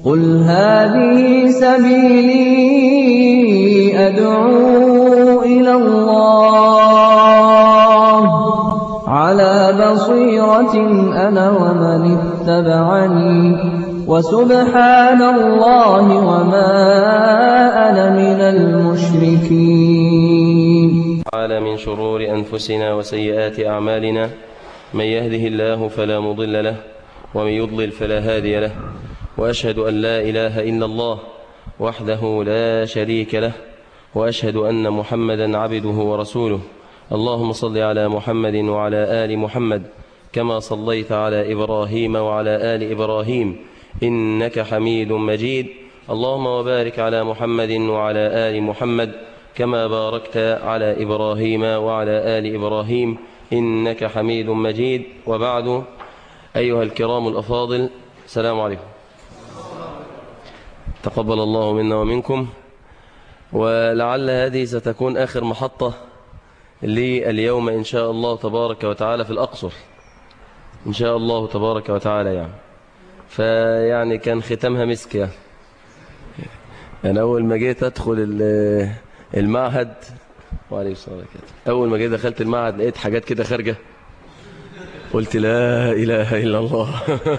قل هذه سبيلي أدعو إلى الله على بصيرة أنا ومن اتبعني وسبحان الله وما أنا من المشركين تعالى من شرور أنفسنا وسيئات أعمالنا من يهده الله فلا مضل له ومن يضلل فلا هادي له وأشهد أن لا إله إلا الله وحده لا شريك له وأشهد أن محمدا عبده ورسوله اللهم صل على محمد وعلى آل محمد كما صليت على إبراهيم وعلى آل إبراهيم إنك حميد مجيد اللهم وبارك على محمد وعلى آل محمد كما باركت على إبراهيم وعلى آل إبراهيم إنك حميد مجيد وبعد أيها الكرام الأفاضل السلام عليكم تقبل الله منا ومنكم ولعل هذه ستكون آخر محطة لليوم إن شاء الله تبارك وتعالى في الأقصر إن شاء الله تبارك وتعالى يعني فيعني كان ختامها مسك يعني أنا أول ما جيت أدخل المعهد وعليه الصلاة والسلام أول ما جيت دخلت المعهد لقيت حاجات كده خارجة قلت لا إله إلا الله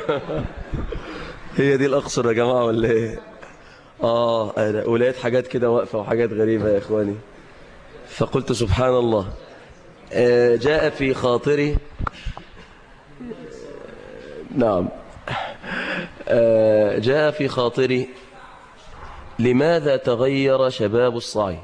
هي دي الأقصر يا جماعة ولا إيه آه أنا ولقيت حاجات كده واقفة وحاجات غريبة يا إخواني فقلت سبحان الله آه جاء في خاطري نعم آه جاء في خاطري لماذا تغير شباب الصعيد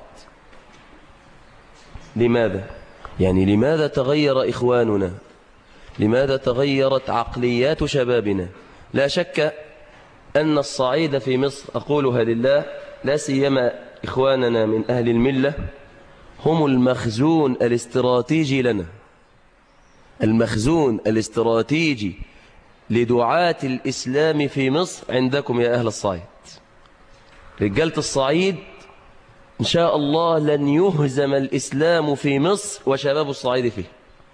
لماذا يعني لماذا تغير إخواننا لماذا تغيرت عقليات شبابنا لا شك أن الصعيد في مصر أقولها لله لا سيما إخواننا من أهل الملة هم المخزون الاستراتيجي لنا المخزون الاستراتيجي لدعاة الإسلام في مصر عندكم يا أهل الصعيد رجالة الصعيد إن شاء الله لن يهزم الإسلام في مصر وشباب الصعيد فيه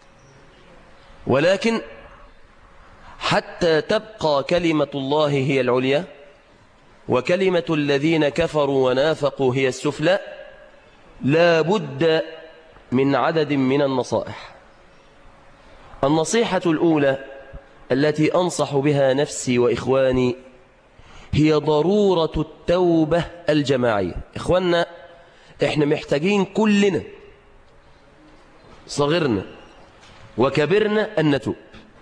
ولكن حتى تبقى كلمة الله هي العليا وكلمة الذين كفروا ونافقوا هي السفلى لا بد من عدد من النصائح النصيحة الأولى التي أنصح بها نفسي وإخواني هي ضرورة التوبة الجماعية إخواننا إحنا محتاجين كلنا صغرنا وكبرنا أن نتوب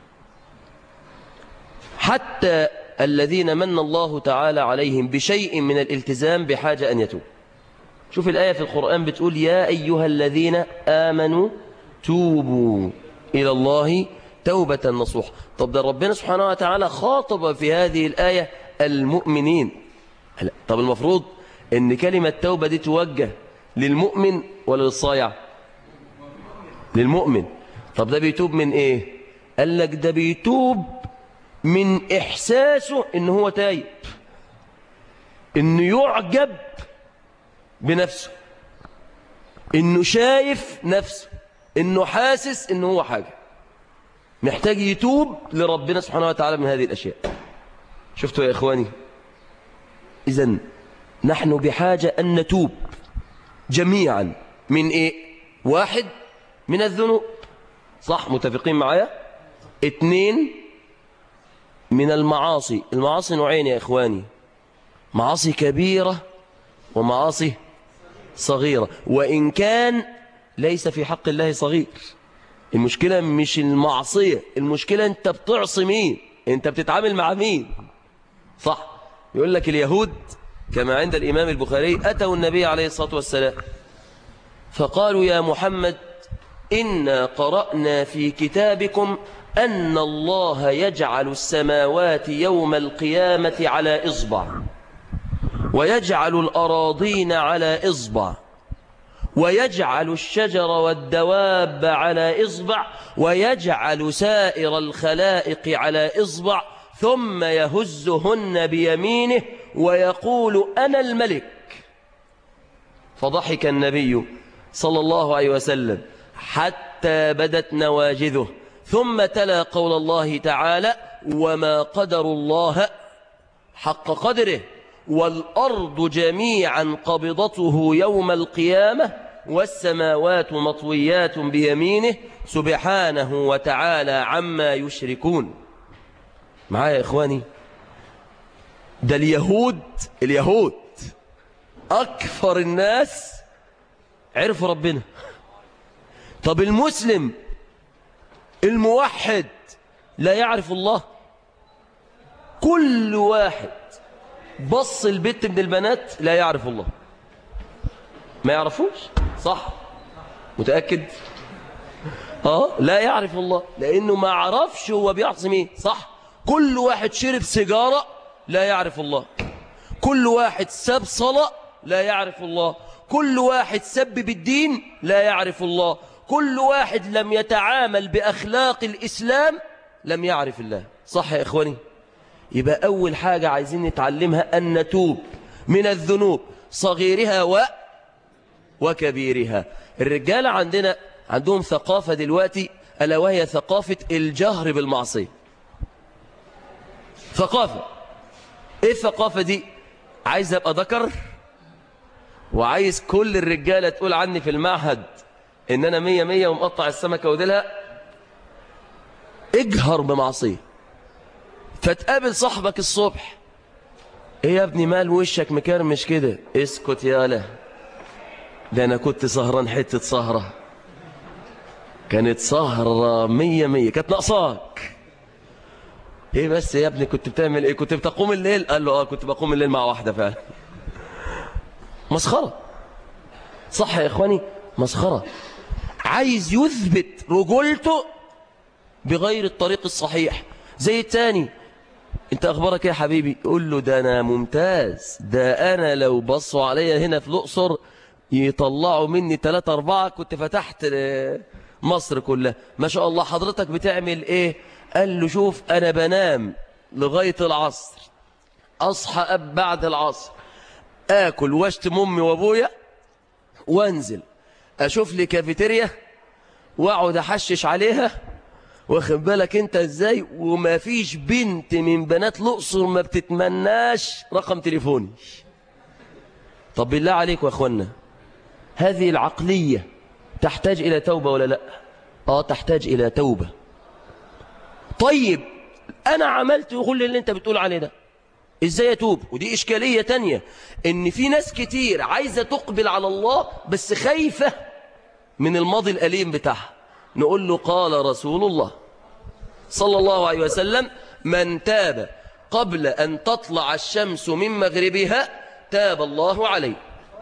حتى الذين من الله تعالى عليهم بشيء من الالتزام بحاجة أن يتوب شوف الآية في القرآن بتقول يا أيها الذين آمنوا توبوا إلى الله توبة نصوح طب ده ربنا سبحانه وتعالى خاطب في هذه الآية المؤمنين طب المفروض ان كلمة توبة دي توجه للمؤمن ولا للصايع للمؤمن طب ده بيتوب من ايه قال لك ده بيتوب من احساسه ان هو تايب انه يعجب بنفسه انه شايف نفسه انه حاسس انه هو حاجة محتاج يتوب لربنا سبحانه وتعالى من هذه الاشياء شفتوا يا إخواني إذن نحن بحاجة أن نتوب جميعا من إيه واحد من الذنوب صح متفقين معايا اتنين من المعاصي المعاصي نوعين يا إخواني معاصي كبيرة ومعاصي صغيرة وإن كان ليس في حق الله صغير المشكلة مش المعصية المشكلة أنت بتعصي مين أنت بتتعامل مع مين صح يقول لك اليهود كما عند الإمام البخاري أتوا النبي عليه الصلاة والسلام فقالوا يا محمد إنا قرأنا في كتابكم أن الله يجعل السماوات يوم القيامة على إصبع ويجعل الأراضين على إصبع ويجعل الشجر والدواب على إصبع ويجعل سائر الخلائق على إصبع ثم يهزهن بيمينه ويقول أنا الملك فضحك النبي صلى الله عليه وسلم حتى بدت نواجذه ثم تلا قول الله تعالى وما قدر الله حق قدره والأرض جميعا قبضته يوم القيامة والسماوات مطويات بيمينه سبحانه وتعالى عما يشركون معايا يا إخواني ده اليهود اليهود أكثر الناس عرفوا ربنا طب المسلم الموحد لا يعرف الله كل واحد بص البت من البنات لا يعرف الله ما يعرفوش صح متأكد اه لا يعرف الله لأنه ما عرفش هو بيعصم ايه صح كل واحد شرب سيجارة لا يعرف الله كل واحد ساب صلاة لا يعرف الله كل واحد سب بالدين لا يعرف الله كل واحد لم يتعامل بأخلاق الإسلام لم يعرف الله صح يا إخواني يبقى أول حاجة عايزين نتعلمها أن نتوب من الذنوب صغيرها و وكبيرها الرجال عندنا عندهم ثقافة دلوقتي ألا وهي ثقافة الجهر بالمعصية ثقافة ايه الثقافة دي عايز ابقى ذكر وعايز كل الرجالة تقول عني في المعهد ان انا مية مية ومقطع السمكة وديلها اجهر بمعصية فتقابل صاحبك الصبح ايه يا ابني مال وشك مكرمش كده اسكت يالا ده انا كنت سهران حتة سهرة كانت سهرة مية مية كانت ناقصاك ايه بس يا ابني كنت بتعمل ايه كنت بتقوم الليل قال له اه كنت بقوم الليل مع واحدة فعلا مسخرة صح يا اخواني مسخرة عايز يثبت رجولته بغير الطريق الصحيح زي التاني انت اخبارك ايه يا حبيبي قول له ده انا ممتاز ده انا لو بصوا عليا هنا في الاقصر يطلعوا مني ثلاثة أربعة كنت فتحت مصر كلها ما شاء الله حضرتك بتعمل ايه قال له شوف انا بنام لغاية العصر اصحى أب بعد العصر اكل واشتم امي وابويا وانزل اشوف لي كافيتيريا واقعد احشش عليها واخد بالك انت ازاي وما فيش بنت من بنات الاقصر ما بتتمناش رقم تليفوني طب بالله عليكم يا اخوانا هذه العقلية تحتاج إلى توبة ولا لا آه تحتاج إلى توبة طيب أنا عملت كل اللي أنت بتقول عليه ده إزاي أتوب ودي إشكالية تانية إن في ناس كتير عايزة تقبل على الله بس خايفة من الماضي الأليم بتاعها نقول له قال رسول الله صلى الله عليه وسلم من تاب قبل أن تطلع الشمس من مغربها تاب الله عليه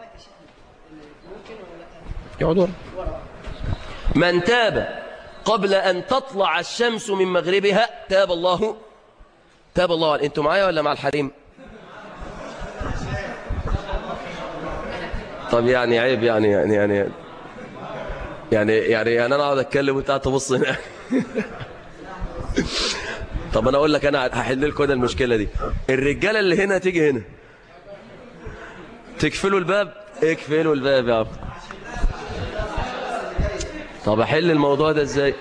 يقعدوا من تاب قبل أن تطلع الشمس من مغربها تاب الله تاب الله عليه انتوا معايا ولا مع الحريم طب يعني عيب يعني يعني يعني يعني يعني, يعني انا اقعد اتكلم وانت قاعد تبص هنا طب انا اقول لك انا هحل لكم انا المشكله دي الرجاله اللي هنا تيجي هنا تقفلوا الباب اقفلوا الباب يا عم طب احل الموضوع ده ازاي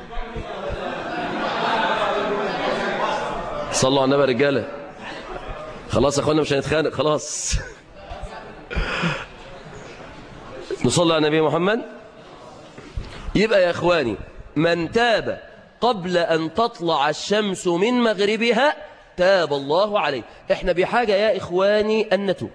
صلوا على النبي يا رجاله خلاص يا اخوانا مش هنتخانق خلاص نصلي على النبي محمد يبقى يا اخواني من تاب قبل ان تطلع الشمس من مغربها تاب الله عليه احنا بحاجه يا اخواني ان نتوب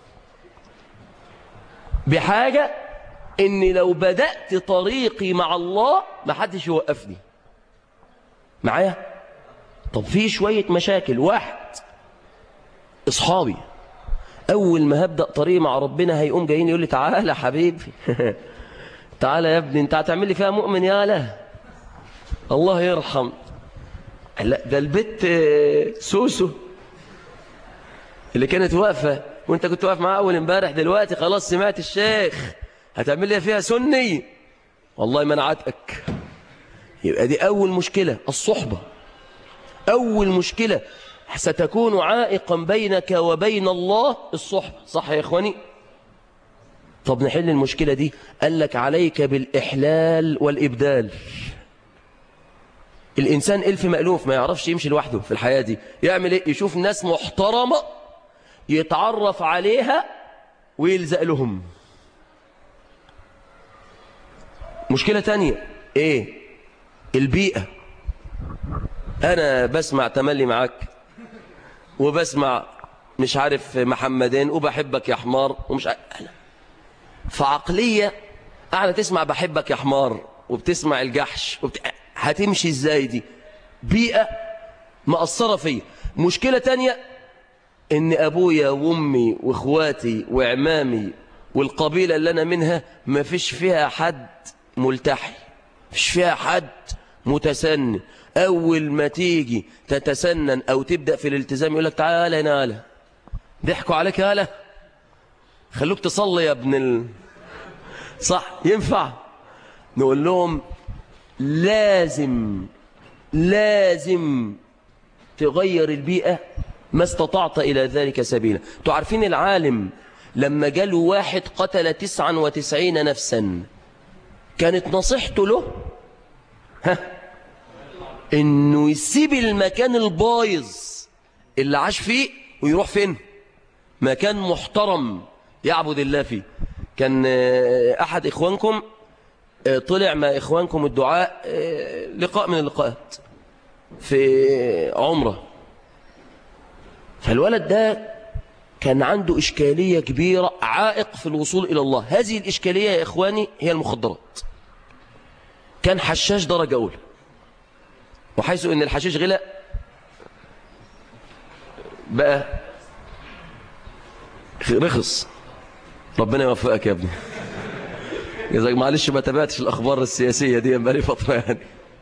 بحاجه ان لو بدأت طريقي مع الله ما حدش يوقفني معايا طب في شوية مشاكل واحد اصحابي اول ما هبدأ طريقي مع ربنا هيقوم جايين يقول لي تعالى حبيبي تعالى يا ابني انت هتعمل لي فيها مؤمن يا له الله يرحم لا ده البت سوسو اللي كانت واقفة وانت كنت واقف معاه اول امبارح دلوقتي خلاص سمعت الشيخ هتعمل لي فيها سني والله منعتك يبقى دي أول مشكلة الصحبة أول مشكلة ستكون عائقا بينك وبين الله الصحبة صح يا إخواني طب نحل المشكلة دي قال لك عليك بالإحلال والإبدال الإنسان ألف مألوف ما يعرفش يمشي لوحده في الحياة دي يعمل إيه يشوف ناس محترمة يتعرف عليها ويلزق لهم مشكلة تانية إيه البيئة أنا بسمع تملي معاك وبسمع مش عارف محمدين وبحبك يا حمار ومش عارف فعقلية قاعدة تسمع بحبك يا حمار وبتسمع الجحش وبت... هتمشي ازاي دي بيئة مأثرة فيا مشكلة تانية ان ابويا وامي واخواتي وعمامي والقبيلة اللي انا منها ما فيش فيها حد ملتحي فيش فيها حد متسنن اول ما تيجي تتسنن او تبدأ في الالتزام يقول لك تعالى هنا هلا ضحكوا عليك هلا خلوك تصلي يا ابن ال... صح ينفع نقول لهم لازم لازم تغير البيئة ما استطعت إلى ذلك سبيلا تعرفين العالم لما جاله واحد قتل تسعا وتسعين نفسا كانت نصيحته له ها انه يسيب المكان البايظ اللي عاش فيه ويروح فين مكان محترم يعبد الله فيه كان أحد إخوانكم طلع مع إخوانكم الدعاء لقاء من اللقاءات في عمرة فالولد ده كان عنده إشكالية كبيرة عائق في الوصول إلى الله هذه الإشكالية يا إخواني هي المخدرات كان حشاش درجة أولى وحيث أن الحشيش غلى بقى رخص ربنا يوفقك يا ابني جزاك معلش ما تابعتش الاخبار السياسيه دي بقالي فتره يعني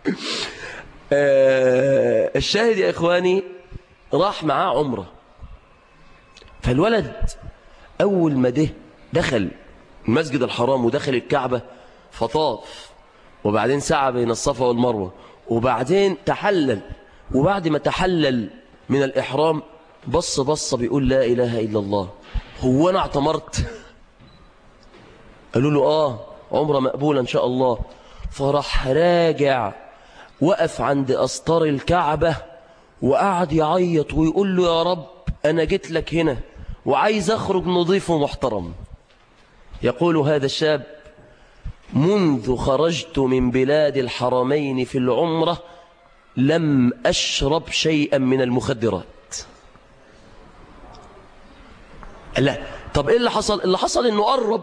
آه الشاهد يا اخواني راح معاه عمره فالولد اول ما ده دخل المسجد الحرام ودخل الكعبه فطاف وبعدين سعى بين الصفا والمروه وبعدين تحلل وبعد ما تحلل من الاحرام بص بص بيقول لا اله الا الله هو انا اعتمرت قالوا له آه عمره مقبولة إن شاء الله فراح راجع وقف عند أسطار الكعبة وقعد يعيط ويقول له يا رب أنا جيت لك هنا وعايز أخرج نظيف ومحترم يقول هذا الشاب منذ خرجت من بلاد الحرمين في العمرة لم أشرب شيئا من المخدرات لا طب إيه اللي حصل اللي حصل إنه قرب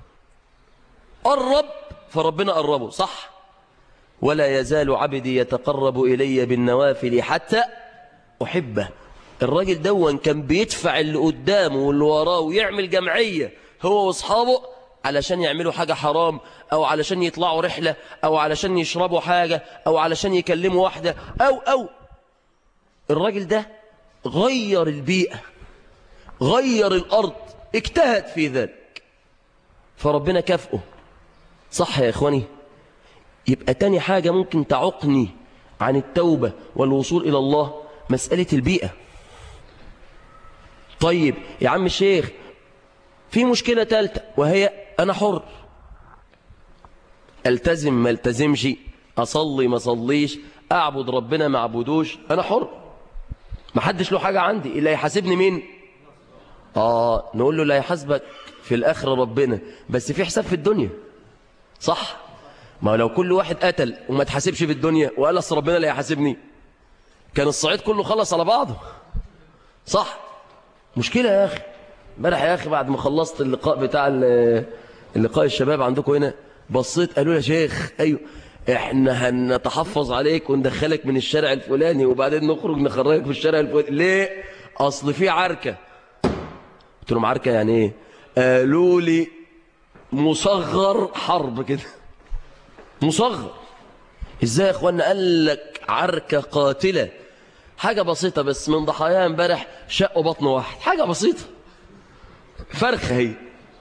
قرب فربنا قربه صح ولا يزال عبدي يتقرب إلي بالنوافل حتى أحبه الراجل دون كان بيدفع اللي قدامه واللي وراه ويعمل جمعية هو واصحابه علشان يعملوا حاجة حرام أو علشان يطلعوا رحلة أو علشان يشربوا حاجة أو علشان يكلموا واحدة أو أو الراجل ده غير البيئة غير الأرض اجتهد في ذلك فربنا كافئه صح يا إخواني يبقى تاني حاجة ممكن تعقني عن التوبة والوصول إلى الله مسألة البيئة طيب يا عم الشيخ في مشكلة تالتة وهي أنا حر التزم ما التزمش أصلي ما صليش أعبد ربنا ما أعبدوش أنا حر ما حدش له حاجة عندي إلا يحاسبني مين آه نقول له لا يحاسبك في الآخرة ربنا بس في حساب في الدنيا صح ما لو كل واحد قتل وما تحاسبش في الدنيا وقال أصل ربنا لا يحاسبني كان الصعيد كله خلص على بعضه صح مشكلة يا أخي امبارح يا أخي بعد ما خلصت اللقاء بتاع اللقاء الشباب عندكم هنا بصيت قالوا يا شيخ أيوه احنا هنتحفظ عليك وندخلك من الشارع الفلاني وبعدين نخرج نخرجك في الشارع الفلاني ليه اصل في عركة قلت لهم عركة يعني ايه قالوا لي مصغر حرب كده مصغر ازاي يا اخوانا قال لك عركة قاتلة حاجة بسيطة بس من ضحاياها امبارح شقوا بطن واحد حاجة بسيطة فرخة هي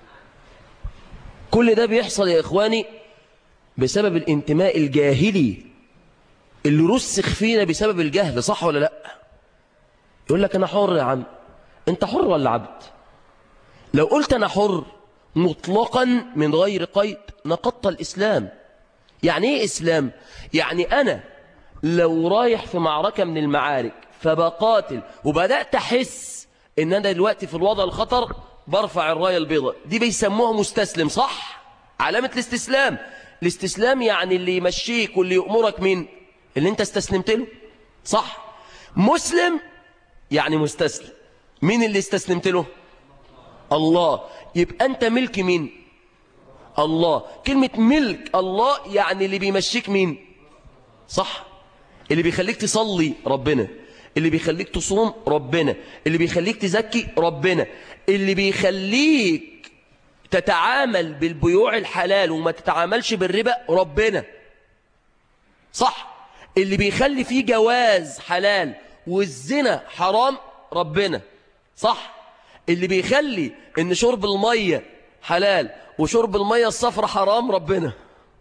كل ده بيحصل يا اخواني بسبب الانتماء الجاهلي اللي رسخ فينا بسبب الجهل صح ولا لا يقول لك انا حر يا عم انت حر ولا عبد لو قلت انا حر مطلقا من غير قيد نقضت الاسلام يعني ايه اسلام يعني انا لو رايح في معركة من المعارك فبقاتل وبدأت أحس إن أنا دلوقتي في الوضع الخطر برفع الراية البيضاء دي بيسموها مستسلم صح؟ علامة الاستسلام الاستسلام يعني اللي يمشيك واللي يأمرك مين؟ اللي انت استسلمت له صح؟ مسلم يعني مستسلم مين اللي استسلمت له؟ الله يبقى أنت ملك مين؟ الله كلمة ملك الله يعني اللي بيمشيك مين؟ صح؟ اللي بيخليك تصلي ربنا اللي بيخليك تصوم ربنا اللي بيخليك تزكي ربنا اللي بيخليك تتعامل بالبيوع الحلال وما تتعاملش بالربا ربنا صح اللي بيخلي فيه جواز حلال والزنا حرام ربنا صح اللي بيخلي ان شرب المية حلال وشرب المية الصفرة حرام ربنا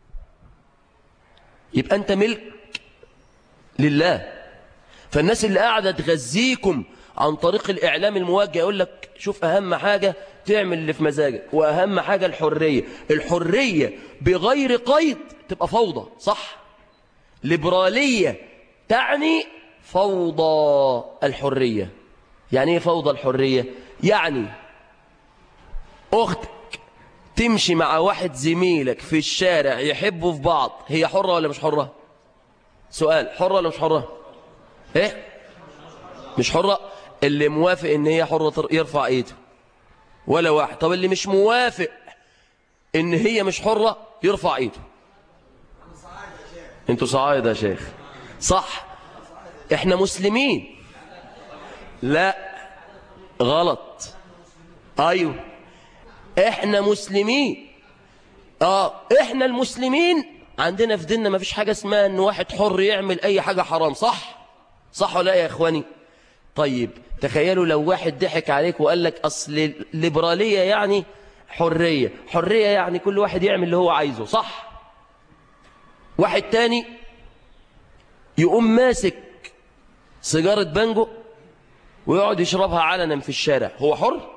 يبقى انت ملك لله فالناس اللي قاعدة تغذيكم عن طريق الإعلام الموجه يقول لك شوف أهم حاجة تعمل اللي في مزاجك وأهم حاجة الحرية الحرية بغير قيد تبقى فوضى صح ليبرالية تعني فوضى الحرية يعني ايه فوضى الحرية يعني أختك تمشي مع واحد زميلك في الشارع يحبوا في بعض هي حرة ولا مش حرة سؤال حرة ولا مش حرة ايه مش حرة اللي موافق ان هي حرة يرفع ايده ولا واحد طب اللي مش موافق ان هي مش حرة يرفع ايده انتوا صعايد يا شيخ صح احنا مسلمين لا غلط ايوه احنا مسلمين اه احنا المسلمين عندنا في ديننا ما فيش حاجة اسمها ان واحد حر يعمل اي حاجة حرام صح صح ولا يا اخواني طيب تخيلوا لو واحد ضحك عليك وقال لك اصل الليبرالية يعني حرية حرية يعني كل واحد يعمل اللي هو عايزه صح واحد تاني يقوم ماسك سيجارة بانجو ويقعد يشربها علنا في الشارع هو حر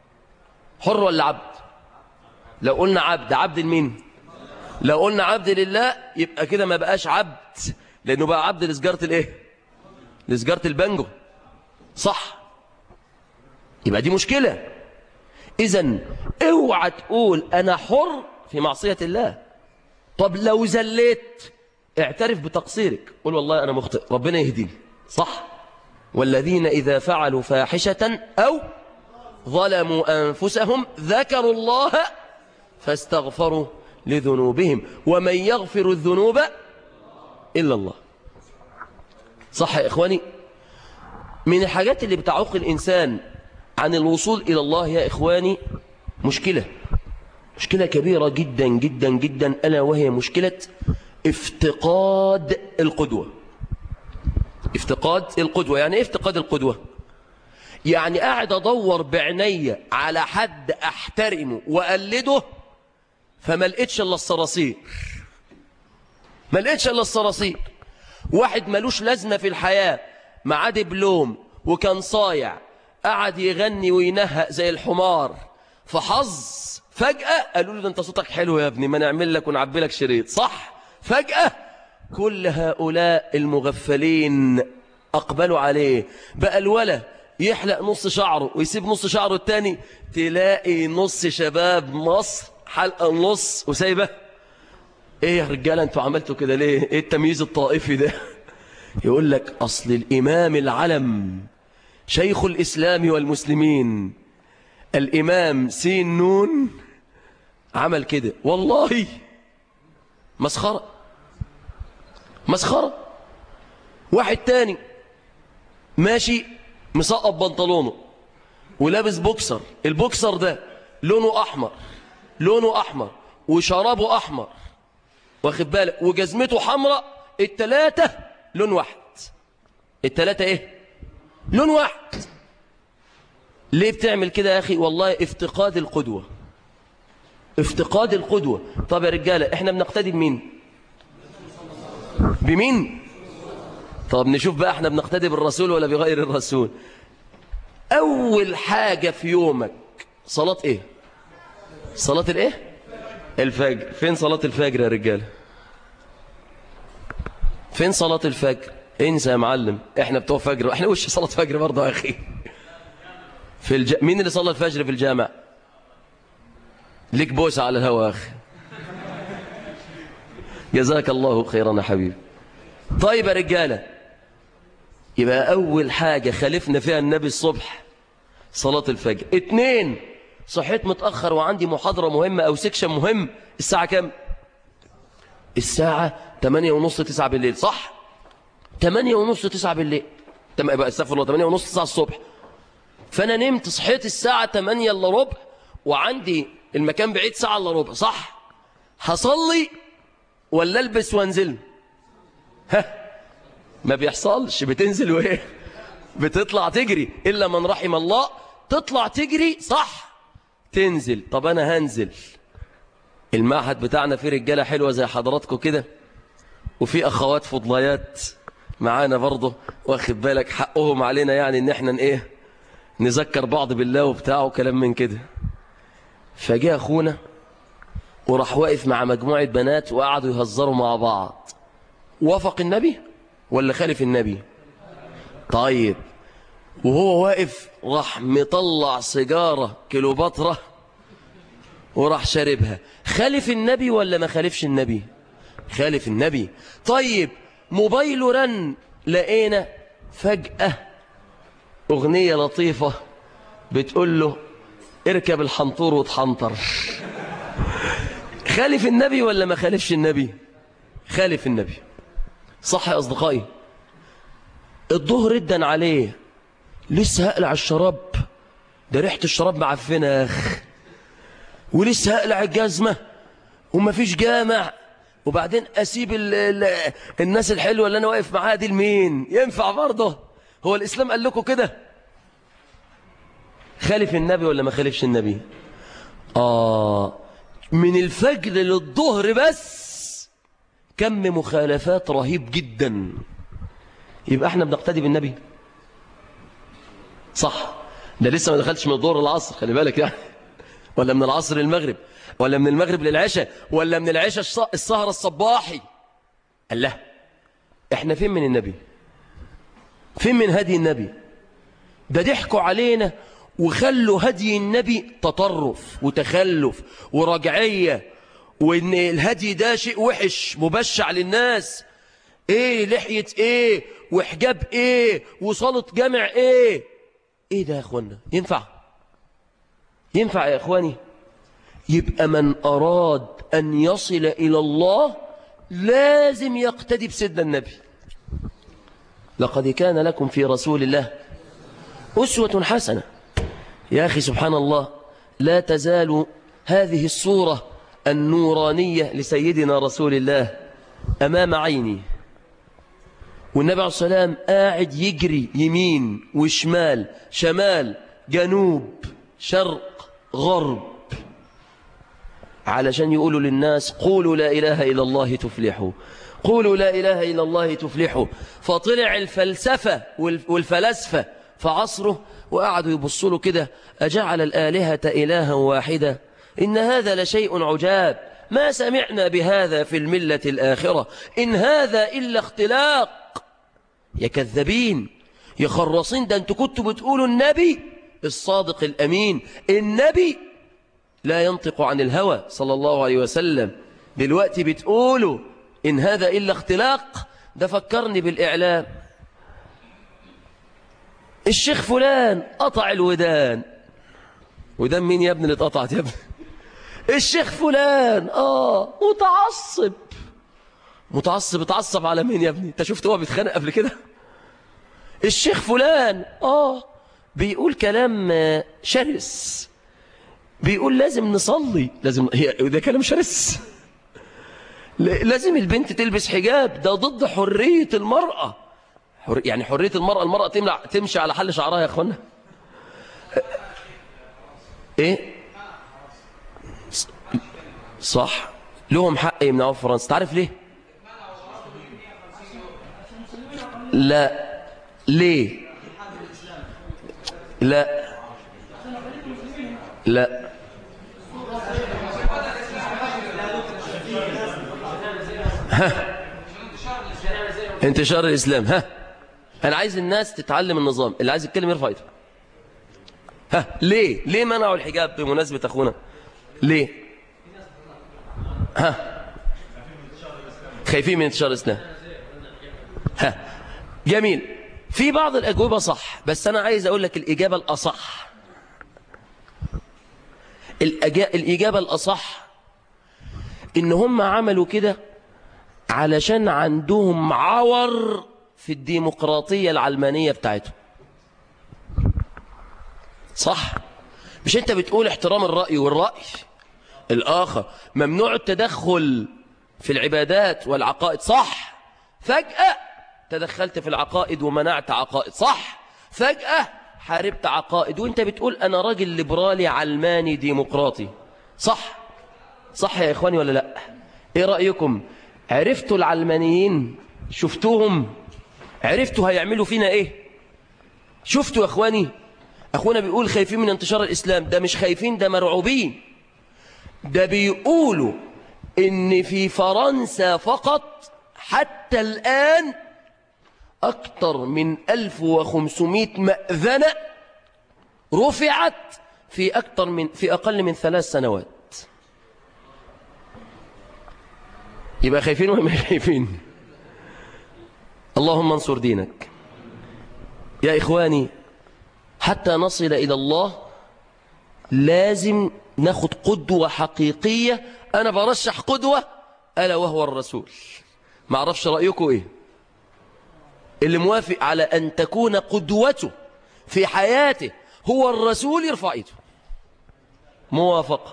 حر ولا عبد لو قلنا عبد عبد لمين لو قلنا عبد لله يبقى كده ما بقاش عبد لانه بقى عبد لسجارة الايه لسجارة البانجو صح يبقى دي مشكلة اذا اوعى تقول انا حر في معصية الله طب لو زليت اعترف بتقصيرك قول والله انا مخطئ ربنا يهديني صح والذين اذا فعلوا فاحشة او ظلموا انفسهم ذكروا الله فاستغفروا لذنوبهم ومن يغفر الذنوب الا الله صح يا إخواني من الحاجات اللي بتعوق الإنسان عن الوصول إلى الله يا إخواني مشكلة مشكلة كبيرة جدا جدا جدا ألا وهي مشكلة افتقاد القدوة افتقاد القدوة يعني ايه افتقاد القدوة يعني قاعد أدور بعنية على حد أحترمه وأقلده فما لقيتش إلا الصراصير ما لقيتش إلا الصراصير واحد ملوش لازمة في الحياة معاه دبلوم وكان صايع قعد يغني وينهق زي الحمار فحظ فجأة قالوا له ده انت صوتك حلو يا ابني ما نعمل لك ونعبي لك شريط صح فجأة كل هؤلاء المغفلين أقبلوا عليه بقى الولا يحلق نص شعره ويسيب نص شعره التاني تلاقي نص شباب مصر حلقة نص وسايبه ايه يا رجاله انتوا عملتوا كده ليه ايه التمييز الطائفي ده يقول لك اصل الامام العلم شيخ الاسلام والمسلمين الامام سين نون عمل كده والله مسخره مسخره واحد تاني ماشي مسقط بنطلونه ولابس بوكسر البوكسر ده لونه احمر لونه احمر وشرابه احمر واخد بالك وجزمته حمراء التلاتة لون واحد التلاتة ايه لون واحد ليه بتعمل كده يا اخي والله افتقاد القدوة افتقاد القدوة طب يا رجالة احنا بنقتدي بمين بمين طب نشوف بقى احنا بنقتدي بالرسول ولا بغير الرسول اول حاجة في يومك صلاة ايه صلاة الايه الفجر فين صلاة الفجر يا رجال فين صلاة الفجر انسى يا معلم احنا بتوع فجر احنا وش صلاة فجر برضه يا اخي في الج... مين اللي صلى الفجر في الجامع ليك بوسة على الهوا يا اخي جزاك الله خيرا يا حبيبي طيب يا رجاله يبقى اول حاجة خالفنا فيها النبي الصبح صلاة الفجر اتنين صحيت متأخر وعندي محاضرة مهمة او سكشن مهم الساعة كام الساعة 8 ونص 9 بالليل صح 8 ونص 9 بالليل تم بقى استغفر الله 8 ونص 9 الصبح فانا نمت صحيت الساعة 8 الا ربع وعندي المكان بعيد ساعة الا ربع صح هصلي ولا البس وانزل ها ما بيحصلش بتنزل وايه بتطلع تجري الا من رحم الله تطلع تجري صح تنزل طب انا هنزل المعهد بتاعنا فيه رجاله حلوه زي حضراتكم كده وفي اخوات فضليات معانا برضه واخد بالك حقهم علينا يعني ان احنا ايه نذكر بعض بالله وبتاع وكلام من كده فجاء اخونا وراح واقف مع مجموعه بنات وقعدوا يهزروا مع بعض وافق النبي ولا خالف النبي طيب وهو واقف راح مطلع سيجاره كيلوباترا وراح شاربها خالف النبي ولا ما خالفش النبي خالف النبي طيب موبايله رن لقينا فجأة أغنية لطيفة بتقول له اركب الحنطور وتحنطر خالف النبي ولا ما خالفش النبي خالف النبي صح يا أصدقائي الظهر ادن عليه لسه هقلع الشراب ده ريحة الشراب معفنة يا أخ ولسه هقلع الجزمة ومفيش جامع وبعدين أسيب ال ال الناس الحلوة اللي أنا واقف معاها دي لمين ينفع برضه هو الإسلام قال لكم كده خالف النبي ولا ما خالفش النبي آه من الفجر للظهر بس كم مخالفات رهيب جدا يبقى احنا بنقتدي بالنبي صح ده لسه ما دخلتش من الظهر للعصر خلي بالك يعني ولا من العصر للمغرب ولا من المغرب للعشاء ولا من العشاء السهرة الصباحي قال له احنا فين من النبي فين من هدي النبي ده ضحكوا علينا وخلوا هدي النبي تطرف وتخلف ورجعية وان الهدي ده شيء وحش مبشع للناس ايه لحية ايه وحجاب ايه وصالة جامع ايه ايه ده يا اخوانا ينفع ينفع يا اخواني يبقى من اراد ان يصل الى الله لازم يقتدي بسيدنا النبي لقد كان لكم في رسول الله أسوة حسنة يا أخي سبحان الله لا تزال هذه الصورة النورانية لسيدنا رسول الله أمام عيني والنبي عليه السلام قاعد يجري يمين وشمال شمال جنوب شرق غرب علشان يقولوا للناس قولوا لا إله إلا الله تفلحوا قولوا لا إله إلا الله تفلحوا فطلع الفلسفة والفلاسفة في عصره وقعدوا يبصوا له كده أجعل الآلهة إلها واحدة إن هذا لشيء عجاب ما سمعنا بهذا في الملة الآخرة إن هذا إلا اختلاق يا كذابين يا خرصين ده أنتوا كنتوا بتقولوا النبي الصادق الأمين النبي لا ينطق عن الهوى صلى الله عليه وسلم دلوقتي بتقولوا إن هذا إلا اختلاق ده فكرني بالإعلام الشيخ فلان قطع الودان ودان مين يا ابني اللي اتقطعت يا ابني الشيخ فلان اه متعصب متعصب اتعصب على مين يا ابني انت شفت هو بيتخانق قبل كده الشيخ فلان اه بيقول كلام شرس بيقول لازم نصلي لازم هي ده كلام شرس لازم البنت تلبس حجاب ده ضد حرية المرأة حر... يعني حرية المرأة المرأة تملع... تمشي على حل شعرها يا اخوانا ايه صح لهم حق يمنعوا في فرنسا تعرف ليه لا ليه لا لا ها انتشار الإسلام ها أنا عايز الناس تتعلم النظام اللي عايز يتكلم يرفع ايده ها ليه ليه منعوا الحجاب بمناسبة أخونا ليه ها خايفين من انتشار الإسلام ها جميل في بعض الأجوبة صح بس أنا عايز أقول لك الإجابة الأصح الأجا... الإجابة الأصح إن هم عملوا كده علشان عندهم عور في الديمقراطية العلمانية بتاعتهم صح مش انت بتقول احترام الرأي والرأي الآخر ممنوع التدخل في العبادات والعقائد صح فجأة تدخلت في العقائد ومنعت عقائد صح فجأة حاربت عقائد وانت بتقول انا راجل ليبرالي علماني ديمقراطي صح صح يا اخواني ولا لا ايه رأيكم عرفتوا العلمانيين شفتوهم عرفتوا هيعملوا فينا ايه شفتوا يا اخواني اخونا بيقول خايفين من انتشار الاسلام ده مش خايفين ده مرعوبين ده بيقولوا ان في فرنسا فقط حتى الان اكتر من 1500 مأذنة رفعت في اكتر من في اقل من ثلاث سنوات يبقى خايفين ولا مش خايفين اللهم انصر دينك يا إخواني حتى نصل إلى الله لازم ناخد قدوة حقيقية أنا برشح قدوة ألا وهو الرسول ما أعرفش رأيكم إيه اللي موافق على أن تكون قدوته في حياته هو الرسول يرفع ايده موافقة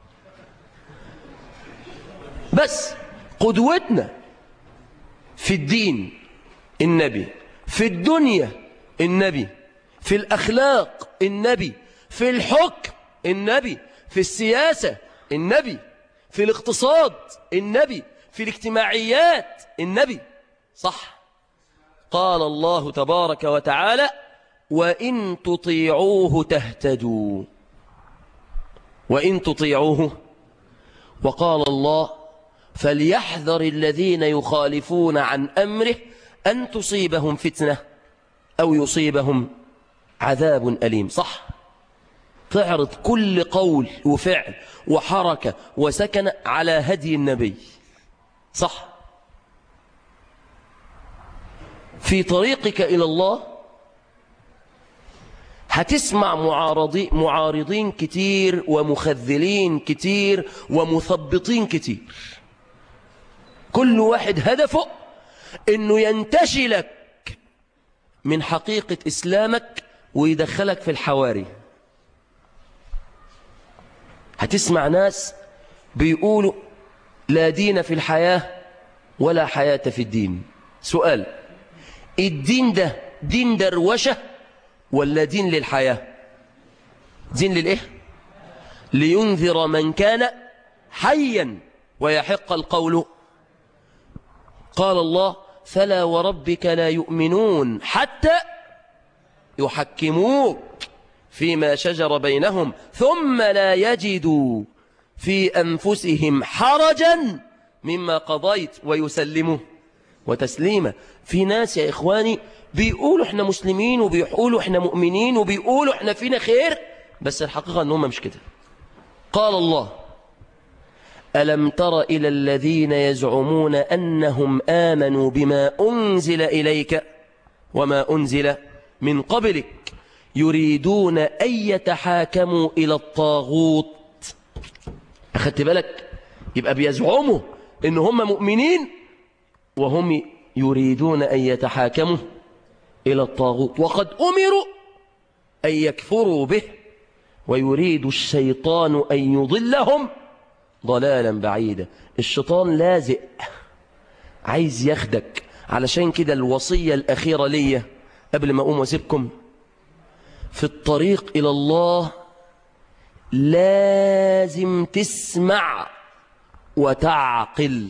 بس قدوتنا في الدين النبي في الدنيا النبي في الأخلاق النبي في الحكم النبي في السياسة النبي في الاقتصاد النبي في الاجتماعيات النبي صح قال الله تبارك وتعالى وإن تطيعوه تهتدوا وإن تطيعوه وقال الله فليحذر الذين يخالفون عن أمره أن تصيبهم فتنة أو يصيبهم عذاب أليم صح تعرض كل قول وفعل وحركة وسكن على هدي النبي صح في طريقك إلى الله هتسمع معارضي معارضين كتير ومخذلين كتير ومثبطين كتير كل واحد هدفه انه ينتشلك من حقيقة اسلامك ويدخلك في الحواري هتسمع ناس بيقولوا لا دين في الحياة ولا حياة في الدين سؤال الدين ده دين دروشة ولا دين للحياة دين للإيه لينذر من كان حيا ويحق القول قال الله فلا وربك لا يؤمنون حتى يحكموك فيما شجر بينهم ثم لا يجدوا في أنفسهم حرجا مما قضيت ويسلموا وتسليما في ناس يا إخواني بيقولوا احنا مسلمين وبيقولوا احنا مؤمنين وبيقولوا احنا فينا خير بس الحقيقة أنهم مش كده قال الله ألم تر إلى الذين يزعمون أنهم آمنوا بما أنزل إليك وما أنزل من قبلك يريدون أن يتحاكموا إلى الطاغوت أخذت بالك يبقى بيزعموا إن هم مؤمنين وهم يريدون أن يتحاكموا إلى الطاغوت وقد أمروا أن يكفروا به ويريد الشيطان أن يضلهم ضلالا بعيدا الشيطان لازق عايز ياخدك علشان كده الوصية الأخيرة ليا قبل ما أقوم واسيبكم في الطريق إلى الله لازم تسمع وتعقل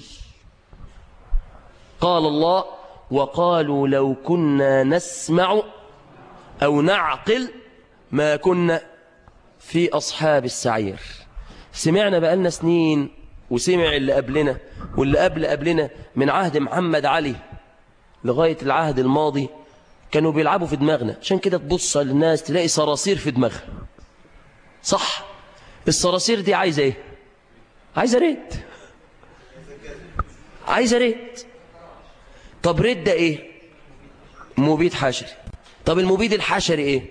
قال الله وقالوا لو كنا نسمع أو نعقل ما كنا في أصحاب السعير سمعنا بقالنا سنين وسمع اللي قبلنا واللي قبل قبلنا من عهد محمد علي لغاية العهد الماضي كانوا بيلعبوا في دماغنا عشان كده تبص للناس تلاقي صراصير في دماغها صح الصراصير دي عايزة ايه عايزة ريت عايزة ريت طب ريت ده ايه مبيد حشري طب المبيد الحشري ايه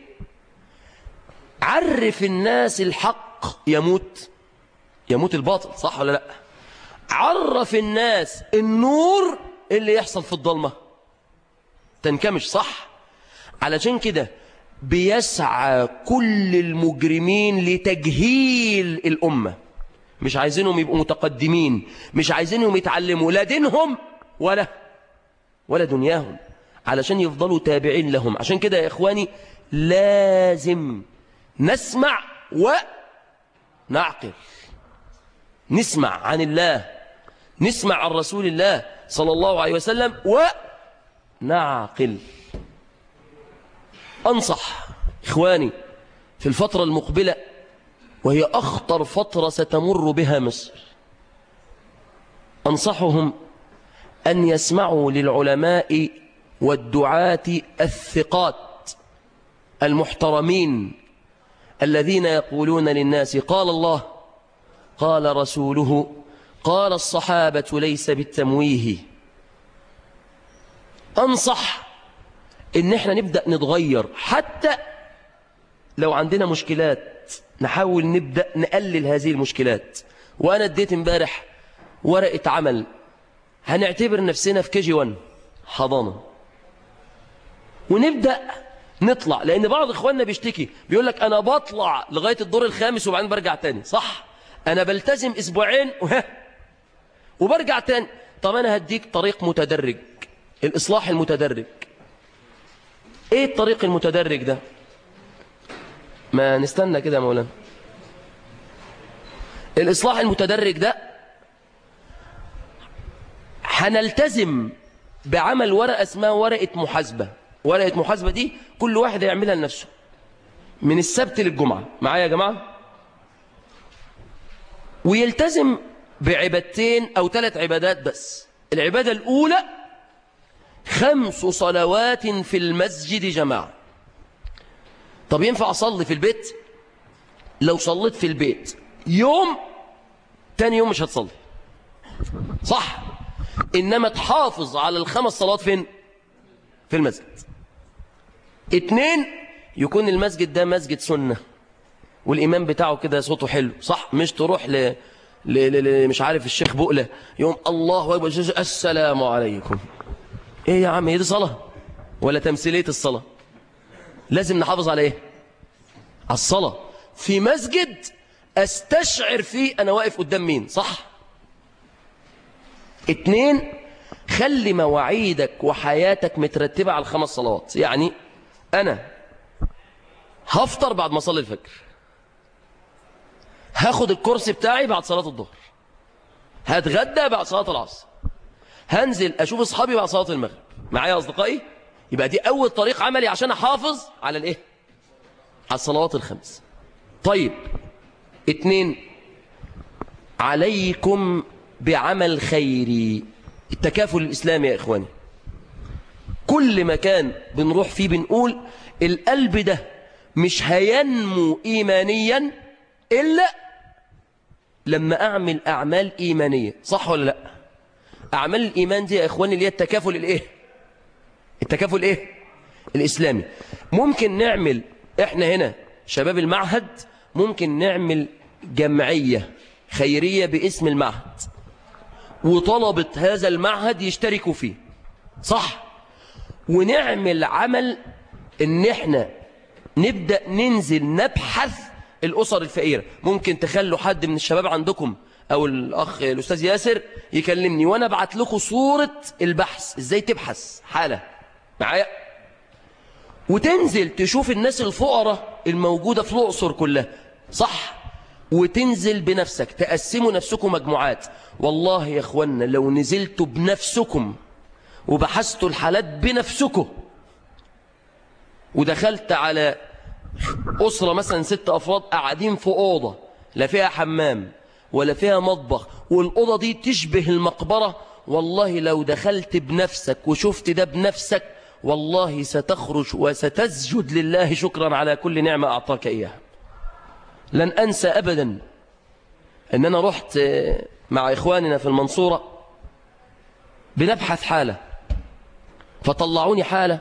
عرف الناس الحق يموت يموت الباطل صح ولا لا عرف الناس النور اللي يحصل في الضلمة تنكمش صح علشان كده بيسعى كل المجرمين لتجهيل الأمة مش عايزينهم يبقوا متقدمين مش عايزينهم يتعلموا لا دينهم ولا ولا دنياهم علشان يفضلوا تابعين لهم عشان كده يا إخواني لازم نسمع ونعقل نسمع عن الله نسمع عن رسول الله صلى الله عليه وسلم ونعقل أنصح إخواني في الفترة المقبلة وهي أخطر فترة ستمر بها مصر أنصحهم أن يسمعوا للعلماء والدعاة الثقات المحترمين الذين يقولون للناس قال الله قال رسوله قال الصحابة ليس بالتمويه أنصح إن احنا نبدأ نتغير حتى لو عندنا مشكلات نحاول نبدأ نقلل هذه المشكلات وأنا اديت امبارح ورقة عمل هنعتبر نفسنا في كي جي 1 حضانة ونبدأ نطلع لأن بعض إخواننا بيشتكي بيقول لك أنا بطلع لغاية الدور الخامس وبعدين برجع تاني صح أنا بلتزم أسبوعين وها وبرجع تاني طب أنا هديك طريق متدرج الإصلاح المتدرج إيه الطريق المتدرج ده ما نستنى كده يا مولانا الإصلاح المتدرج ده هنلتزم بعمل ورقة اسمها ورقة محاسبة ورقة محاسبة دي كل واحد يعملها لنفسه من السبت للجمعة معايا يا جماعة ويلتزم بعبادتين أو ثلاث عبادات بس العبادة الأولى خمس صلوات في المسجد جماعة طب ينفع أصلي في البيت لو صليت في البيت يوم تاني يوم مش هتصلي صح إنما تحافظ على الخمس صلوات فين في المسجد اتنين يكون المسجد ده مسجد سنة والإمام بتاعه كده صوته حلو صح مش تروح ل... ل... ل... مش عارف الشيخ بقلة يوم الله أكبر السلام عليكم ايه يا عم هي دي صلاة ولا تمثيلية الصلاة لازم نحافظ على ايه على الصلاة في مسجد استشعر فيه انا واقف قدام مين صح اتنين خلي مواعيدك وحياتك مترتبة على الخمس صلوات يعني انا هفطر بعد ما اصلي الفجر هاخد الكرسي بتاعي بعد صلاة الظهر هتغدى بعد صلاة العصر هنزل اشوف اصحابي بعد صلاة المغرب معايا اصدقائي يبقى دي اول طريق عملي عشان احافظ على الايه على الصلوات الخمس طيب اتنين عليكم بعمل خيري التكافل الاسلامي يا اخواني كل مكان بنروح فيه بنقول القلب ده مش هينمو ايمانيا الا لما اعمل اعمال ايمانيه صح ولا لا أعمال الإيمان دي يا إخواني اللي هي التكافل الإيه التكافل إيه الإسلامي ممكن نعمل إحنا هنا شباب المعهد ممكن نعمل جمعية خيرية باسم المعهد وطلبة هذا المعهد يشتركوا فيه صح ونعمل عمل ان احنا نبدأ ننزل نبحث الأسر الفقيرة ممكن تخلوا حد من الشباب عندكم او الاخ الاستاذ ياسر يكلمني وانا ابعت لكم صورة البحث ازاي تبحث حالة معايا وتنزل تشوف الناس الفقراء الموجودة في الأقصر كلها صح وتنزل بنفسك تقسموا نفسكم مجموعات والله يا اخوانا لو نزلتوا بنفسكم وبحثتوا الحالات بنفسكم ودخلت على أسرة مثلا ست أفراد قاعدين في أوضة لا فيها حمام ولا فيها مطبخ والأوضة دي تشبه المقبرة والله لو دخلت بنفسك وشفت ده بنفسك والله ستخرج وستسجد لله شكرا على كل نعمة أعطاك إياها لن أنسى أبدا أن أنا رحت مع إخواننا في المنصورة بنبحث حالة فطلعوني حالة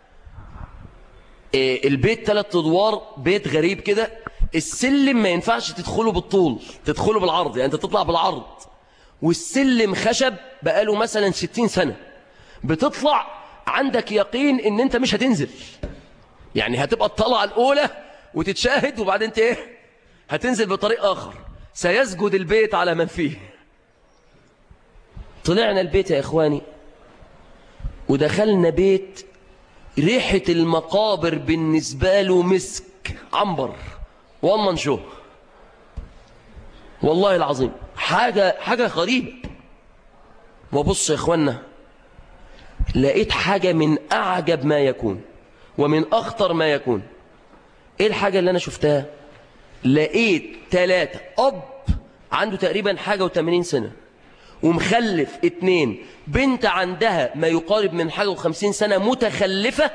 إيه، البيت ثلاث ادوار بيت غريب كده السلم ما ينفعش تدخله بالطول تدخله بالعرض يعني انت تطلع بالعرض والسلم خشب بقاله مثلا 60 سنة بتطلع عندك يقين ان انت مش هتنزل يعني هتبقى الطلعة الاولى وتتشاهد وبعدين انت ايه هتنزل بطريق اخر سيسجد البيت على من فيه طلعنا البيت يا إخواني ودخلنا بيت ريحة المقابر بالنسبة له مسك عنبر ومن شو والله العظيم حاجة, حاجة غريبة وبص يا إخوانا لقيت حاجة من أعجب ما يكون ومن أخطر ما يكون إيه الحاجة اللي أنا شفتها لقيت ثلاثة أب عنده تقريبا حاجة وثمانين سنة ومخلف اتنين بنت عندها ما يقارب من حاجة وخمسين سنة متخلفة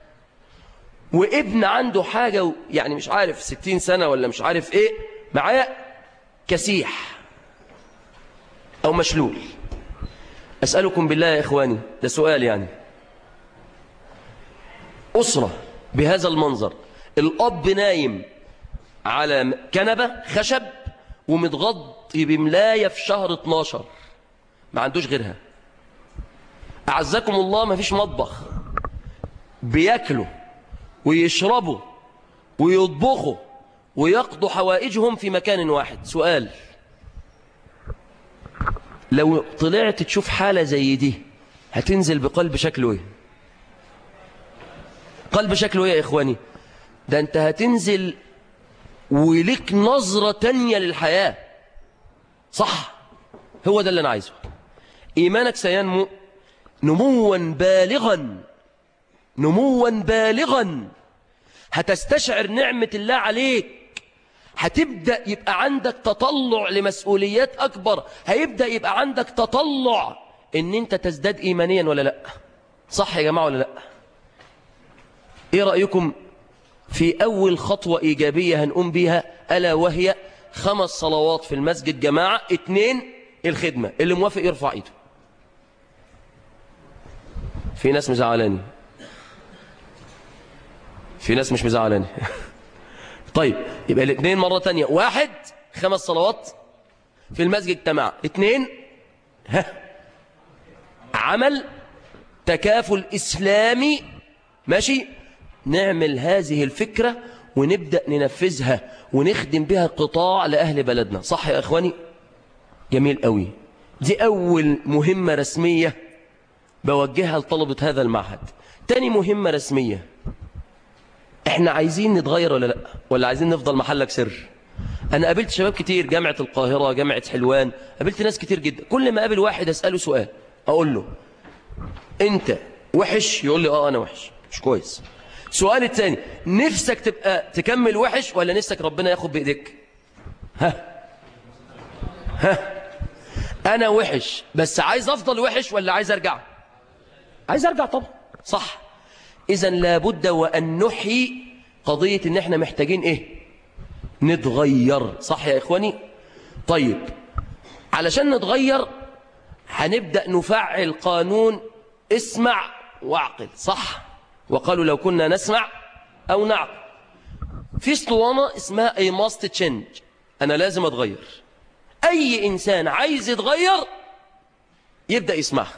وابن عنده حاجة يعني مش عارف ستين سنة ولا مش عارف ايه معاه كسيح او مشلول اسألكم بالله يا اخواني ده سؤال يعني أسرة بهذا المنظر الأب نايم على كنبة خشب ومتغطي بملاية في شهر 12 ما عندوش غيرها أعزكم الله ما فيش مطبخ بياكلوا ويشربوا ويطبخوا ويقضوا حوائجهم في مكان واحد سؤال لو طلعت تشوف حالة زي دي هتنزل بقلب شكله ايه قلب شكله ايه يا اخواني ده انت هتنزل ولك نظرة تانية للحياة صح هو ده اللي انا عايزه إيمانك سينمو نموا بالغا نموا بالغا هتستشعر نعمة الله عليك هتبدأ يبقى عندك تطلع لمسؤوليات أكبر هيبدأ يبقى عندك تطلع إن أنت تزداد إيمانيا ولا لا صح يا جماعة ولا لا إيه رأيكم في أول خطوة إيجابية هنقوم بيها ألا وهي خمس صلوات في المسجد جماعة اتنين الخدمة اللي موافق يرفع ايده في ناس مزعلاني في ناس مش مزعلاني طيب يبقى الاثنين مرة تانية واحد خمس صلوات في المسجد اجتماع اثنين ها عمل تكافل إسلامي ماشي نعمل هذه الفكرة ونبدأ ننفذها ونخدم بها قطاع لأهل بلدنا صح يا أخواني جميل قوي دي أول مهمة رسمية بوجهها لطلبة هذا المعهد تاني مهمة رسمية احنا عايزين نتغير ولا لا ولا عايزين نفضل محلك سر انا قابلت شباب كتير جامعة القاهرة جامعة حلوان قابلت ناس كتير جدا كل ما قابل واحد اسأله سؤال اقول له انت وحش يقول لي اه انا وحش مش كويس سؤال التاني نفسك تبقى تكمل وحش ولا نفسك ربنا ياخد بايديك ها ها انا وحش بس عايز افضل وحش ولا عايز ارجع عايز ارجع طبعا صح اذا لابد وان نحيي قضية ان احنا محتاجين ايه نتغير صح يا اخواني طيب علشان نتغير هنبدأ نفعل قانون اسمع واعقل صح وقالوا لو كنا نسمع او نعقل في اسطوانة اسمها اي ماست تشينج انا لازم اتغير اي انسان عايز يتغير يبدأ يسمعها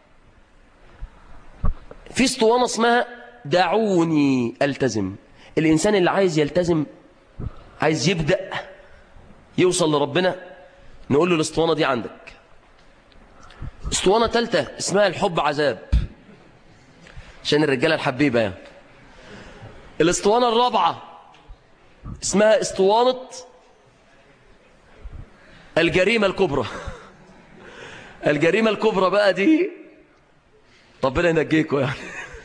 في اسطوانة اسمها دعوني التزم الإنسان اللي عايز يلتزم عايز يبدأ يوصل لربنا نقول له الاسطوانة دي عندك اسطوانة تالتة اسمها الحب عذاب عشان الرجالة الحبيبة يعني الاسطوانة الرابعة اسمها اسطوانة الجريمة الكبرى الجريمة الكبرى بقى دي ربنا ينجيكم يعني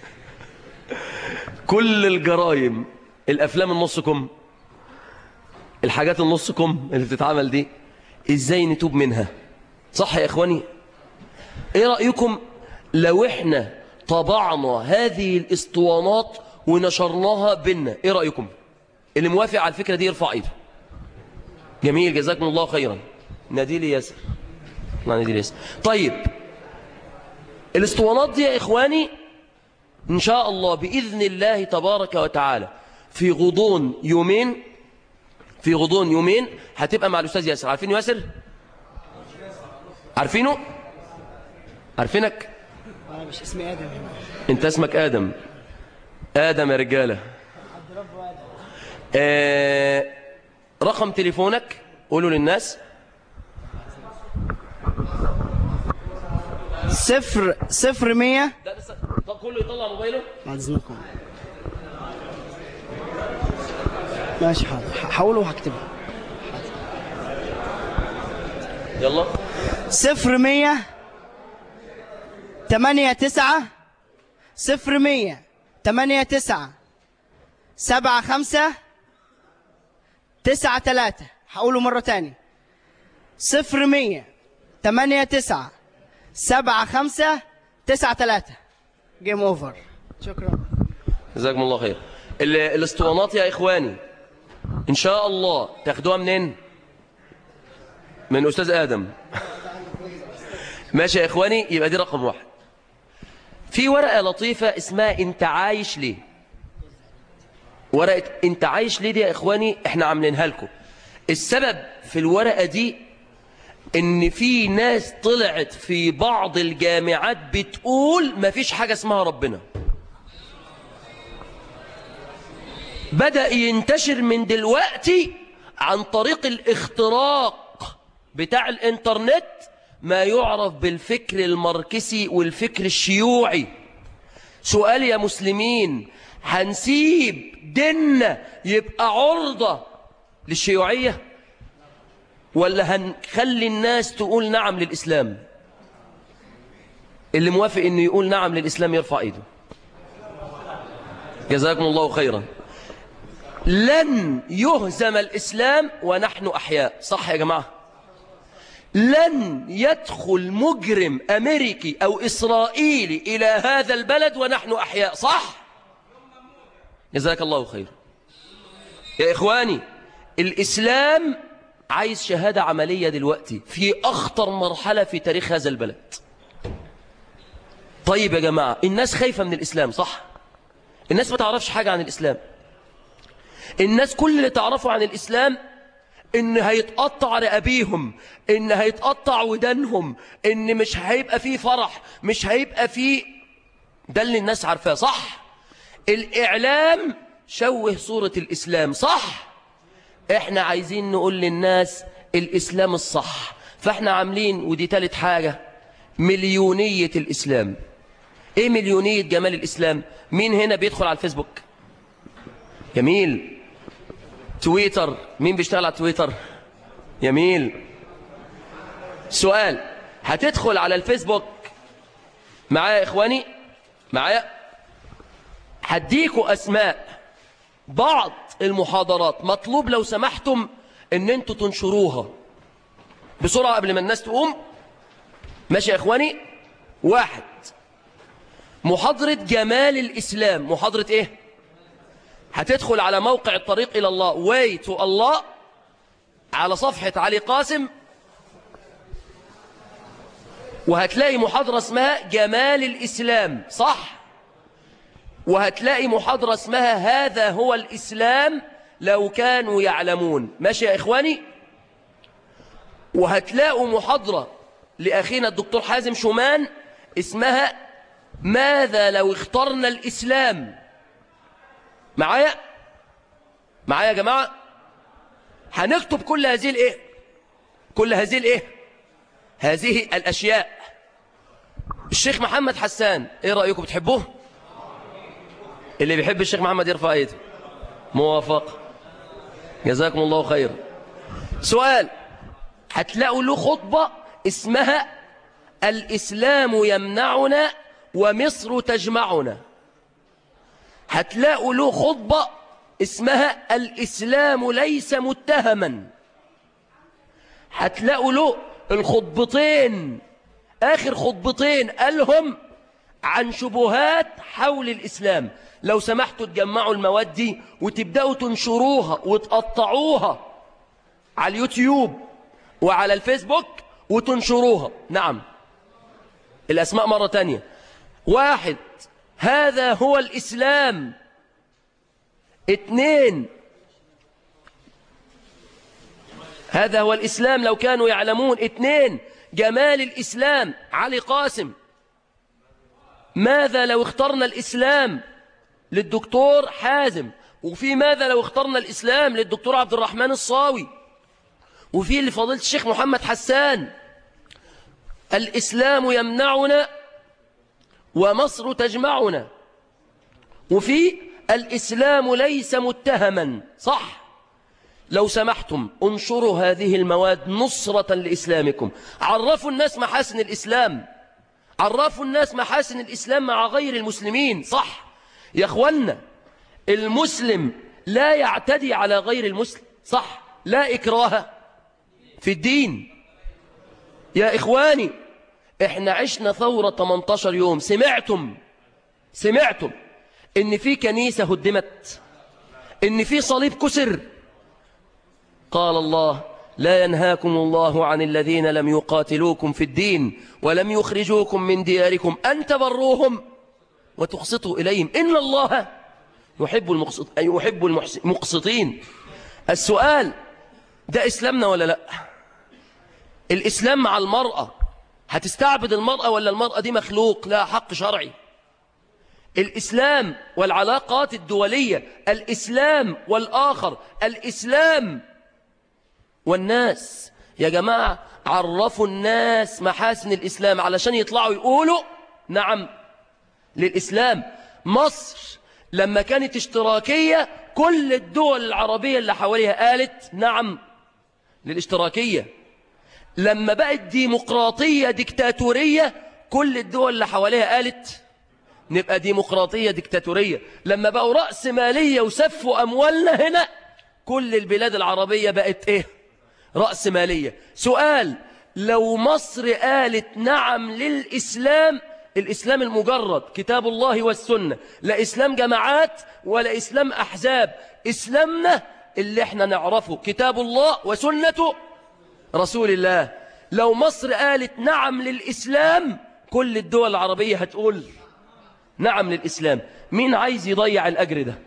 كل الجرائم الافلام النصكم الحاجات النصكم اللي بتتعمل دي ازاي نتوب منها صح يا اخواني ايه رأيكم لو احنا طبعنا هذه الاسطوانات ونشرناها بينا ايه رأيكم اللي موافق على الفكرة دي يرفع ايده جميل جزاكم الله خيرا ناديلي ياسر الله ناديلي ياسر طيب الاسطوانات دي يا إخواني إن شاء الله بإذن الله تبارك وتعالى في غضون يومين في غضون يومين هتبقى مع الأستاذ ياسر عارفين ياسر؟ عارفينه؟ عارفينك؟ انا مش اسمي ادم هنا انت اسمك آدم آدم يا رجالة آه رقم تليفونك قولوا للناس صفر صفر مية ده بس طب كله يطلع موبايله بعد اذنكم ماشي حاضر هحوله وهكتبه يلا صفر مية تمانية تسعة صفر مية تمانية تسعة سبعة خمسة تسعة تلاتة هقوله مرة تاني صفر مية تمانية تسعة سبعة خمسة تسعة تلاتة جيم اوفر شكرا جزاكم الله خير ال- الاسطوانات يا إخواني إن شاء الله تاخدوها منين من أستاذ آدم ماشي يا إخواني يبقى دي رقم واحد في ورقة لطيفة اسمها انت عايش ليه ورقة انت عايش ليه دي يا إخواني احنا عاملينها لكم السبب في الورقة دي ان في ناس طلعت في بعض الجامعات بتقول مفيش حاجة اسمها ربنا بدأ ينتشر من دلوقتي عن طريق الاختراق بتاع الانترنت ما يعرف بالفكر الماركسي والفكر الشيوعي سؤال يا مسلمين هنسيب ديننا يبقى عرضة للشيوعية ولا هنخلي الناس تقول نعم للإسلام اللي موافق انه يقول نعم للإسلام يرفع ايده جزاكم الله خيرا لن يهزم الإسلام ونحن أحياء صح يا جماعة لن يدخل مجرم أمريكي أو إسرائيلي إلى هذا البلد ونحن أحياء صح جزاك الله خير يا إخواني الإسلام عايز شهادة عملية دلوقتي في أخطر مرحلة في تاريخ هذا البلد طيب يا جماعة الناس خايفة من الإسلام صح الناس ما تعرفش حاجة عن الإسلام الناس كل اللي تعرفه عن الإسلام إن هيتقطع رقابيهم إن هيتقطع ودانهم إن مش هيبقى فيه فرح مش هيبقى فيه ده اللي الناس عارفاه صح الإعلام شوه صورة الإسلام صح إحنا عايزين نقول للناس الإسلام الصح فإحنا عاملين ودي تالت حاجة مليونية الإسلام إيه مليونية جمال الإسلام مين هنا بيدخل على الفيسبوك جميل تويتر مين بيشتغل على تويتر جميل سؤال هتدخل على الفيسبوك معايا يا إخواني معايا هديكوا أسماء بعض المحاضرات مطلوب لو سمحتم ان انتوا تنشروها بسرعة قبل ما الناس تقوم ماشي يا إخواني واحد محاضرة جمال الإسلام محاضرة إيه هتدخل على موقع الطريق إلى الله way to الله على صفحة علي قاسم وهتلاقي محاضرة اسمها جمال الإسلام صح وهتلاقي محاضرة اسمها هذا هو الإسلام لو كانوا يعلمون ماشي يا إخواني وهتلاقوا محاضرة لأخينا الدكتور حازم شومان اسمها ماذا لو اخترنا الإسلام معايا معايا يا جماعة هنكتب كل هذه الايه كل هذه الايه هذه الاشياء الشيخ محمد حسان ايه رأيكم بتحبوه اللي بيحب الشيخ محمد يرفع ايده موافق جزاكم الله خير سؤال هتلاقوا له خطبة اسمها الإسلام يمنعنا ومصر تجمعنا هتلاقوا له خطبة اسمها الإسلام ليس متهما هتلاقوا له الخطبتين آخر خطبتين قالهم عن شبهات حول الإسلام لو سمحتوا تجمعوا المواد دي وتبدأوا تنشروها وتقطعوها على اليوتيوب وعلى الفيسبوك وتنشروها نعم الأسماء مرة تانية واحد هذا هو الإسلام اثنين هذا هو الإسلام لو كانوا يعلمون اثنين جمال الإسلام علي قاسم ماذا لو اخترنا الإسلام للدكتور حازم وفي ماذا لو اخترنا الإسلام للدكتور عبد الرحمن الصاوي وفي لفضيلة الشيخ محمد حسان الإسلام يمنعنا ومصر تجمعنا وفي الإسلام ليس متهما صح لو سمحتم انشروا هذه المواد نصرة لإسلامكم عرفوا الناس محاسن الإسلام عرفوا الناس محاسن الإسلام مع غير المسلمين صح يا أخوانا المسلم لا يعتدي على غير المسلم صح لا إكراه في الدين يا إخواني إحنا عشنا ثورة 18 يوم سمعتم سمعتم إن في كنيسة هدمت إن في صليب كسر قال الله لا ينهاكم الله عن الذين لم يقاتلوكم في الدين ولم يخرجوكم من دياركم أن تبروهم وتقسطوا إليهم إن الله يحب المقسط يحب المقسطين السؤال ده إسلامنا ولا لا الإسلام مع المرأة هتستعبد المرأة ولا المرأة دي مخلوق لا حق شرعي الإسلام والعلاقات الدولية الإسلام والآخر الإسلام والناس يا جماعة عرفوا الناس محاسن الإسلام علشان يطلعوا يقولوا نعم للإسلام مصر لما كانت اشتراكية كل الدول العربية اللي حواليها قالت نعم للاشتراكية لما بقت ديمقراطية ديكتاتورية كل الدول اللي حواليها قالت نبقى ديمقراطية ديكتاتورية لما بقوا رأس مالية وسفوا أموالنا هنا كل البلاد العربية بقت إيه رأس مالية سؤال لو مصر قالت نعم للإسلام الإسلام المجرد كتاب الله والسنة لا إسلام جماعات ولا إسلام أحزاب إسلامنا اللي احنا نعرفه كتاب الله وسنة رسول الله لو مصر قالت نعم للإسلام كل الدول العربية هتقول نعم للإسلام مين عايز يضيع الأجر ده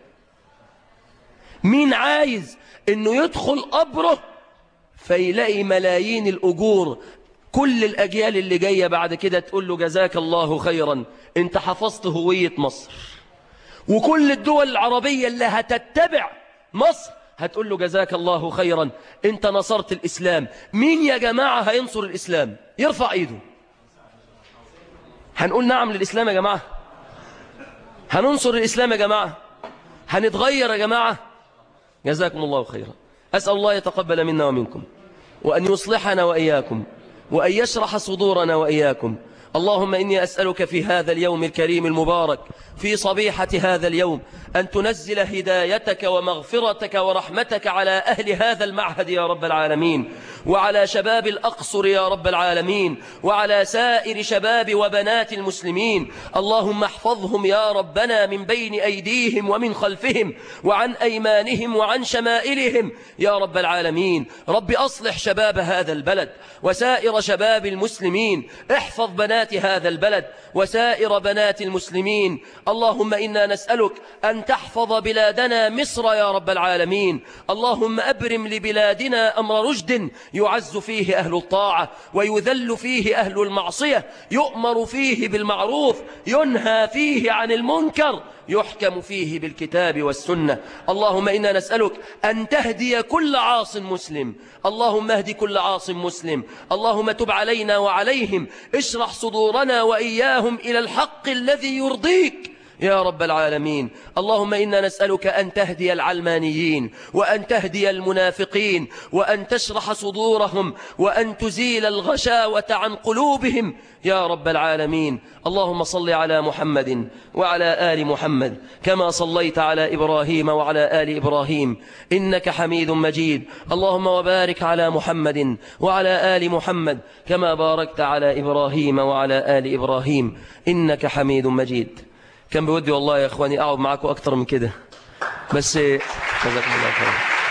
مين عايز انه يدخل قبره فيلاقي ملايين الأجور كل الأجيال اللي جاية بعد كده تقول له جزاك الله خيرا انت حفظت هوية مصر وكل الدول العربية اللي هتتبع مصر هتقول له جزاك الله خيرا انت نصرت الإسلام مين يا جماعة هينصر الإسلام يرفع ايده هنقول نعم للإسلام يا جماعة هننصر الإسلام يا جماعة هنتغير يا جماعة جزاكم الله خيرا أسأل الله يتقبل منا ومنكم وأن يصلحنا وإياكم وأن يشرح صدورنا وإياكم اللهم إني أسألك في هذا اليوم الكريم المبارك في صبيحة هذا اليوم أن تنزل هدايتك ومغفرتك ورحمتك على أهل هذا المعهد يا رب العالمين وعلى شباب الأقصر يا رب العالمين وعلى سائر شباب وبنات المسلمين اللهم احفظهم يا ربنا من بين أيديهم ومن خلفهم وعن أيمانهم وعن شمائلهم يا رب العالمين رب أصلح شباب هذا البلد وسائر شباب المسلمين احفظ بنات هذا البلد وسائر بنات المسلمين اللهم إنا نسألك أن تحفظ بلادنا مصر يا رب العالمين اللهم أبرم لبلادنا أمر رشد يعز فيه أهل الطاعة ويذل فيه أهل المعصية يؤمر فيه بالمعروف ينهى فيه عن المنكر يحكم فيه بالكتاب والسنة اللهم إنا نسألك أن تهدي كل عاص مسلم اللهم اهد كل عاص مسلم اللهم تب علينا وعليهم اشرح صدورنا وإياهم إلى الحق الذي يرضيك يا رب العالمين اللهم إنا نسألك أن تهدي العلمانيين وأن تهدي المنافقين وأن تشرح صدورهم وأن تزيل الغشاوة عن قلوبهم يا رب العالمين اللهم صل على محمد وعلى آل محمد كما صليت على إبراهيم وعلى آل إبراهيم إنك حميد مجيد اللهم وبارك على محمد وعلى آل محمد كما باركت على إبراهيم وعلى آل إبراهيم إنك حميد مجيد كان بودي والله يا إخواني أقعد معاكم أكتر من كده بس جزاكم الله خير